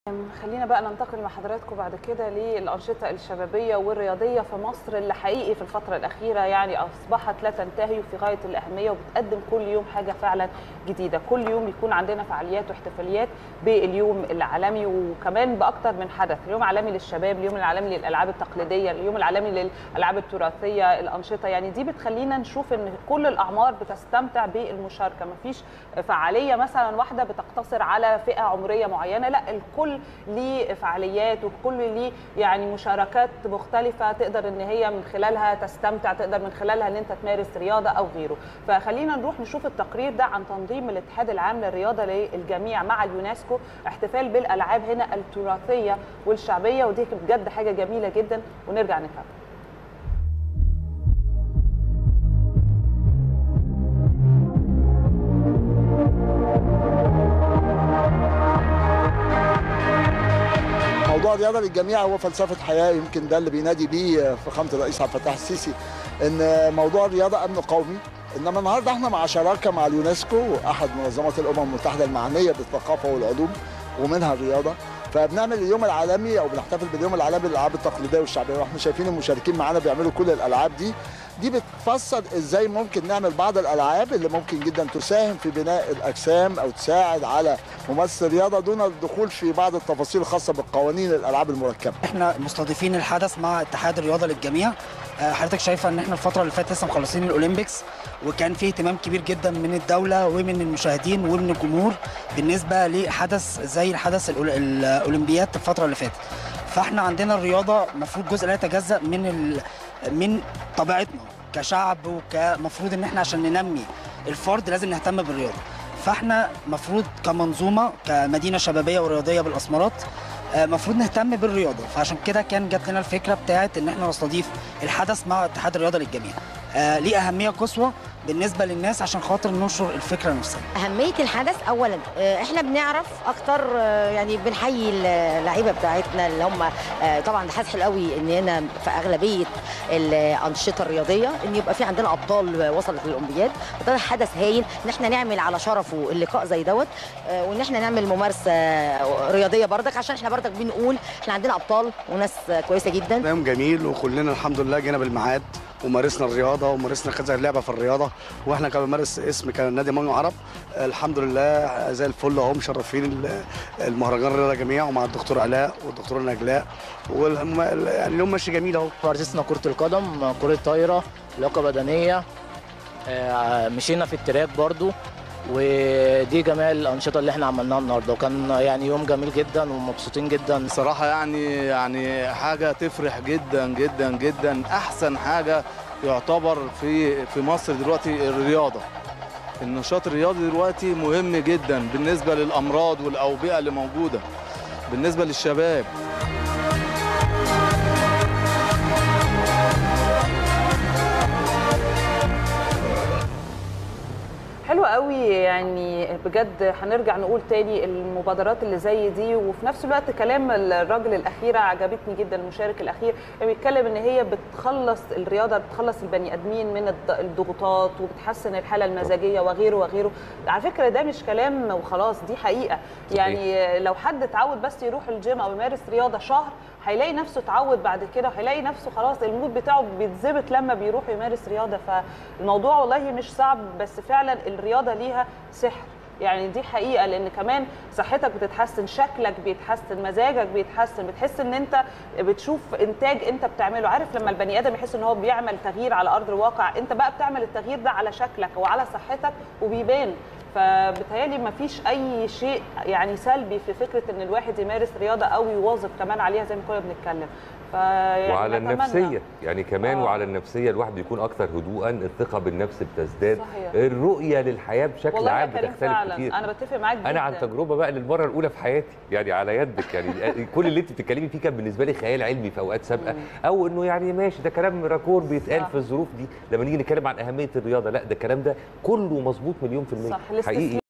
خلينا بقى ننتقل مع حضراتكم بعد كده للأنشطة الشبابية والرياضية في مصر اللي حقيقي في الفترة الأخيرة يعني أصبحت لا تنتهي وفي غاية الأهمية وبتقدم كل يوم حاجة فعلا جديدة كل يوم يكون عندنا فعاليات واحتفاليات باليوم العالمي وكمان بأكتر من حدث اليوم العالمي للشباب اليوم العالمي للألعاب التقليدية اليوم العالمي للألعاب التراثية الأنشطة يعني دي بتخلينا نشوف إن كل الأعمار بتستمتع بالمشاركة مفيش فعالية مثلا واحدة بتقتصر على فئة عمرية معينة لا الكل ليه فعاليات وكل ليه يعني مشاركات مختلفه تقدر ان هي من خلالها تستمتع تقدر من خلالها ان انت تمارس رياضه او غيره فخلينا نروح نشوف التقرير ده عن تنظيم الاتحاد العام للرياضه للجميع مع اليونسكو احتفال بالالعاب هنا التراثيه والشعبيه ودي بجد حاجه جميله جدا ونرجع نكمل موضوع الرياضه للجميع هو فلسفه حياه يمكن ده اللي بينادي بيه فخامه الرئيس عبد الفتاح السيسي ان موضوع الرياضه امن قومي انما النهارده احنا مع شراكه مع اليونسكو احد منظمات الامم المتحده المعنيه بالثقافه والعلوم ومنها الرياضه فبنعمل اليوم العالمي او بنحتفل باليوم العالمي للالعاب التقليديه والشعبيه واحنا شايفين المشاركين معانا بيعملوا كل الالعاب دي دي بتفسر ازاي ممكن نعمل بعض الالعاب اللي ممكن جدا تساهم في بناء الاجسام او تساعد على ممارسه الرياضه دون الدخول في بعض التفاصيل الخاصه بالقوانين الالعاب المركبه. احنا مستضيفين الحدث مع اتحاد الرياضه للجميع حضرتك شايفه ان احنا الفتره اللي فاتت لسه مخلصين الاولمبيكس وكان في اهتمام كبير جدا من الدوله ومن المشاهدين ومن الجمهور بالنسبه لحدث زي الحدث الاولمبياد الفتره اللي فاتت فاحنا عندنا الرياضه المفروض جزء لا يتجزا من ال... من طبيعتنا كشعب وكمفروض ان احنا عشان ننمي الفرد لازم نهتم بالرياضه فاحنا مفروض كمنظومه كمدينه شبابيه ورياضيه بالاسمرات المفروض نهتم بالرياضه فعشان كده كان جات لنا الفكره بتاعت ان احنا نستضيف الحدث مع اتحاد الرياضه للجميع آه ليه اهميه قصوى بالنسبه للناس عشان خاطر ننشر الفكره نفسها اهميه الحدث اولا احنا بنعرف اكتر يعني بنحيي اللعيبه بتاعتنا اللي هم طبعا حاسس حلو قوي ان هنا في اغلبيه الانشطه الرياضيه ان يبقى في عندنا ابطال وصلت للاولمبياد وده حدث هايل ان احنا نعمل على شرفه اللقاء زي دوت وان احنا نعمل ممارسه رياضيه بردك عشان احنا بردك بنقول احنا عندنا ابطال وناس كويسه جدا يوم جميل وكلنا الحمد لله جينا بالميعاد ومارسنا الرياضه ومارسنا كذا لعبه في الرياضه واحنا كمان بنمارس اسم كان نادي مانو عرب الحمد لله زي الفل اهو مشرفين المهرجان الرياضه جميع ومع الدكتور علاء والدكتوره نجلاء والهم يعني اليوم ماشي جميل اهو مارسنا كره القدم كره طايره لياقه بدنيه مشينا في التراك برضو ودي جميع الانشطه اللي احنا عملناها النهارده وكان يعني يوم جميل جدا ومبسوطين جدا صراحه يعني يعني حاجه تفرح جدا جدا جدا احسن حاجه يعتبر في في مصر دلوقتي الرياضه النشاط الرياضي دلوقتي مهم جدا بالنسبه للامراض والاوبئه اللي موجوده بالنسبه للشباب حلو قوي يعني بجد هنرجع نقول تاني المبادرات اللي زي دي وفي نفس الوقت كلام الراجل الاخيره عجبتني جدا المشارك الاخير يعني بيتكلم ان هي بتخلص الرياضه بتخلص البني ادمين من الضغوطات وبتحسن الحاله المزاجيه وغيره وغيره على فكره ده مش كلام وخلاص دي حقيقه يعني لو حد اتعود بس يروح الجيم او يمارس رياضه شهر هيلاقي نفسه اتعود بعد كده وهيلاقي نفسه خلاص المود بتاعه بيتظبط لما بيروح يمارس رياضه فالموضوع والله مش صعب بس فعلا الرياضه ليها سحر يعني دي حقيقه لان كمان صحتك بتتحسن شكلك بيتحسن مزاجك بيتحسن بتحس ان انت بتشوف انتاج انت بتعمله عارف لما البني ادم يحس ان هو بيعمل تغيير على ارض الواقع انت بقى بتعمل التغيير ده على شكلك وعلى صحتك وبيبان فبالتالي ما فيش اي شيء يعني سلبي في فكره ان الواحد يمارس رياضه او يواظب كمان عليها زي ما كنا بنتكلم يعني وعلى نتمنى. النفسيه يعني كمان آه. وعلى النفسيه الواحد بيكون اكثر هدوءا الثقه بالنفس بتزداد صحيح. الرؤيه للحياه بشكل عام بتختلف فعلا. كتير انا بتفق معاك انا عن تجربه بقى للمره الاولى في حياتي يعني على يدك يعني كل اللي انت بتتكلمي فيه كان بالنسبه لي خيال علمي في اوقات سابقه او انه يعني ماشي ده كلام راكور بيتقال صح. في الظروف دي لما نيجي نتكلم عن اهميه الرياضه لا ده الكلام ده كله مظبوط مليون في الميه صح. حقيقي